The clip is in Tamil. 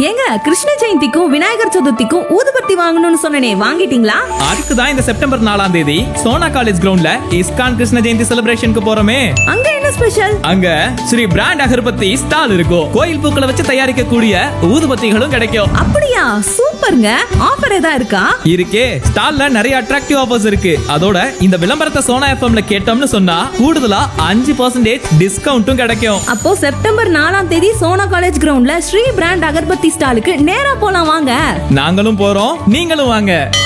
ஏங்க கிருஷ்ண ஜெயந்திக்கும் விநாயகர் சதுர்த்திக்கும் ஊதுபத்தி வாங்கணும்னு சொன்னனே வாங்கிட்டீங்களா அதுக்கு தான் இந்த செப்டம்பர் நாலாம் தேதி சோனா காலேஜ் கிரவுண்ட்ல இஸ்கான் கிருஷ்ண ஜெயந்தி செலிப்ரேஷனுக்கு போறோமே அங்க என்ன ஸ்பெஷல் அங்க ஸ்ரீ பிராண்ட் அகர்பத்தி ஸ்டால் இருக்கும் கோயில் பூக்களை வச்சு தயாரிக்கக்கூடிய ஊதுபத்திகளும் கிடைக்கும் அப்படியா சூப்பர்ங்க ஆஃபர் ஏதா இருக்கா இருக்கே ஸ்டால்ல நிறைய அட்ராக்டிவ் ஆஃபர்ஸ் இருக்கு அதோட இந்த விளம்பரத்தை சோனா எஃப்எம்ல கேட்டோம்னு சொன்னா கூடுதலா அஞ்சு பர்சன்டேஜ் டிஸ்கவுண்ட்டும் கிடைக்கும் அப்போ செப்டம்பர் நாலாம் தேதி சோனா காலேஜ் கிரவுண்ட்ல ஸ்ரீ பிராண்ட் அகர்பத்தி ஸ்டாலுக்கு நேரா போலாம் வாங்க நாங்களும் போறோம் நீங்களும் வாங்க